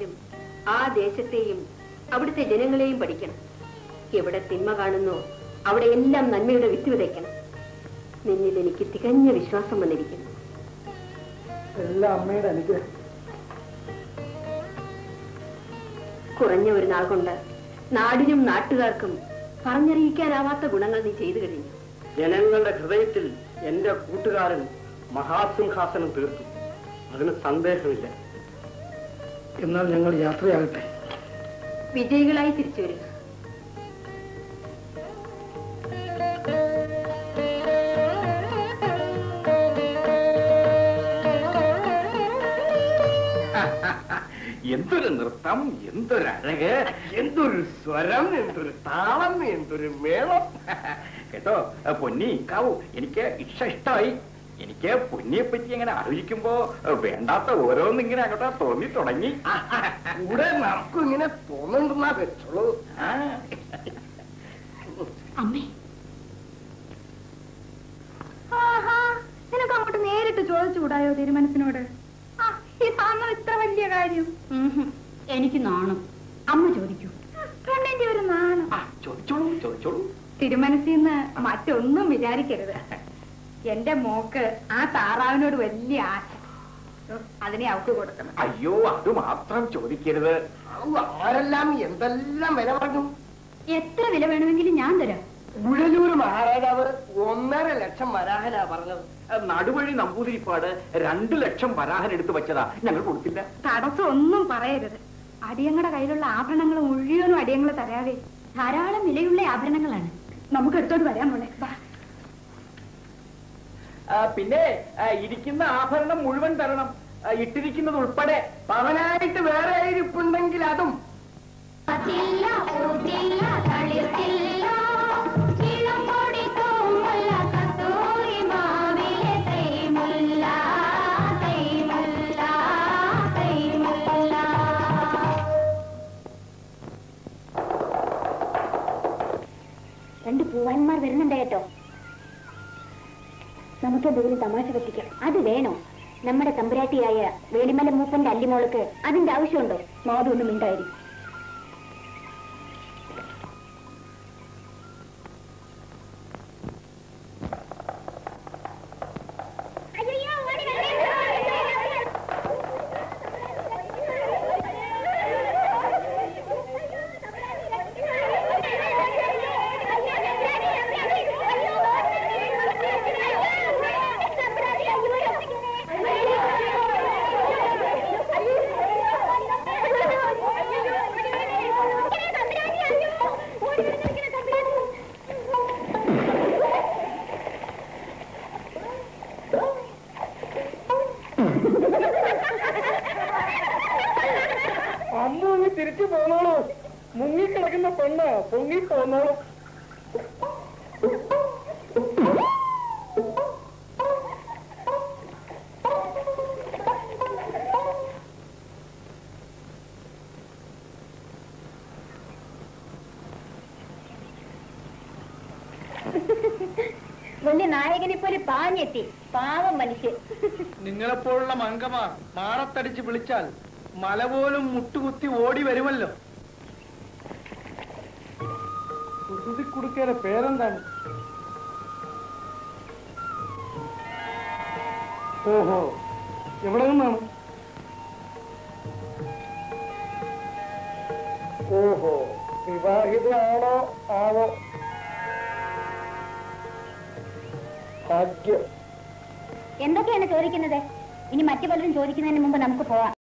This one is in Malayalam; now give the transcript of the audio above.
പോയാലും ആ ദേശത്തെയും അവിടുത്തെ ജനങ്ങളെയും പഠിക്കണം എവിടെ തിന്മ കാണുന്നോ അവിടെ എല്ലാം നന്മയുടെ വിത്ത് വിതയ്ക്കണം നിന്നിൽ എനിക്ക് തികഞ്ഞ വിശ്വാസം വന്നിരിക്കുന്നു എല്ലാം അമ്മയുടെ അനുഗ്രഹം കുറഞ്ഞ ഒരു നാൾ കൊണ്ട് നാടിനും നാട്ടുകാർക്കും പറഞ്ഞറിയിക്കാനാവാത്ത ഗുണങ്ങൾ നീ ചെയ്തു കഴിഞ്ഞു ജനങ്ങളുടെ ഹൃദയത്തിൽ എന്റെ കൂട്ടുകാരൻ മഹാസിംഹാസനം തീർത്തു അതിന് സന്ദേഹമില്ല എന്നാൽ ഞങ്ങൾ യാത്രയാകട്ടെ വിജയികളായി തിരിച്ചു വരിക എന്തൊരു നൃത്തം എന്തൊരു അഴക് എന്തൊരു സ്വരം എന്തൊരു താളം എന്തൊരു മേളം കേട്ടോ പൊന്നി കാവു എനിക്ക് ഇഷ്ട ഇഷ്ടമായി എനിക്ക് പൊന്നിയെ പറ്റി ഇങ്ങനെ ആലോചിക്കുമ്പോ വേണ്ടാത്ത ഓരോന്നിങ്ങനെ അങ്ങോട്ട് തോന്നി തുടങ്ങി കൂടെ നമുക്കും ഇങ്ങനെ തോന്നുന്നുണ്ടെന്നാ വെച്ചോളൂ ആ. അമ്മേ നിനക്ക് അങ്ങോട്ട് നേരിട്ട് ചോദിച്ചുകൂടായോ തിരുമനസിനോട് ആ, ഇതാണോ ഇത്ര വലിയ കാര്യം എനിക്ക് നാണം അമ്മ ചോദിക്കൂ പെണ്ണിന്റെ ഒരു നാണം ആ, ചോദിച്ചോളൂ ചോദിച്ചോളൂ തിരുമനസിന്ന് മറ്റൊന്നും വിചാരിക്കരുത് എന്റെ മോക്ക് ആ താറാവിനോട് വലിയ ആശ അതിനെ അവക്ക് കൊടുക്കണം അയ്യോ അത് മാത്രം ചോദിക്കരുത് ആരെല്ലാം എന്തെല്ലാം വില പറഞ്ഞു എത്ര വില വേണമെങ്കിലും ഞാൻ തരാം ഉഴലൂർ മഹാരാജാവ് ഒന്നര ലക്ഷം വരാഹനാ പറഞ്ഞത് നടുവഴി നമ്പൂതിരിപ്പാട് രണ്ടു ലക്ഷം വരാഹൻ എടുത്തു വെച്ചതാ ഞങ്ങൾ കൊടുത്തില്ല തടസ്സം ഒന്നും പറയരുത് അടിയങ്ങളുടെ കയ്യിലുള്ള ആഭരണങ്ങൾ മുഴുവനും അടിയങ്ങൾ തരാവേ ധാരാളം വിലയുള്ള ആഭരണങ്ങളാണ് നമുക്ക് എടുത്തോണ്ട് വരാൻ മോളെ വാ ആ, പിന്നെ ആ, ഇരിക്കുന്ന ആഭരണം മുഴുവൻ തരണം ആ, ഇട്ടിരിക്കുന്നത് ഉൾപ്പെടെ പവനായിട്ട് വേറെ ഇരിപ്പുണ്ടെങ്കിൽ അതും രണ്ട് പൂവാന്മാർ വരുന്നുണ്ട് കേട്ടോ നമുക്ക് എന്തെങ്കിലും തമാശ പറ്റിക്കാം അത് വേണോ നമ്മുടെ തമ്പുരാട്ടിയായ വേളിമല മൂപ്പന്റെ അല്ലിമോൾക്ക് അതിന്റെ ആവശ്യമുണ്ടോ മാതൊന്നും മിണ്ടായിരിക്കും അമ്മ അങ്ങ് തിരിച്ചു പോന്നോളൂ മുങ്ങിക്കിടക്കുന്ന പെണ്ണ് പൊങ്ങി പോന്നോളൂ വലിയ നായകനെ പോലെ പാഞ്ഞെത്തി പാവം മനുഷ്യൻ നിങ്ങളെപ്പോലുള്ള മങ്കമാർ മാറത്തടിച്ച് വിളിച്ചാൽ മല പോലും മുട്ടുകുത്തി ഓടി വരുമല്ലോ കുസൃതി കുടുക്കയുടെ പേരെന്താണ് ഓഹോ എവിടെ നിന്നാണ് ഓഹോ വിവാഹിതയാണോ ആണോ ഭാഗ്യം എന്തൊക്കെയാണ് ചോദിക്കുന്നത് ഇനി മറ്റു പലരും ചോദിക്കുന്നതിന് മുമ്പ് നമുക്ക് പോവാം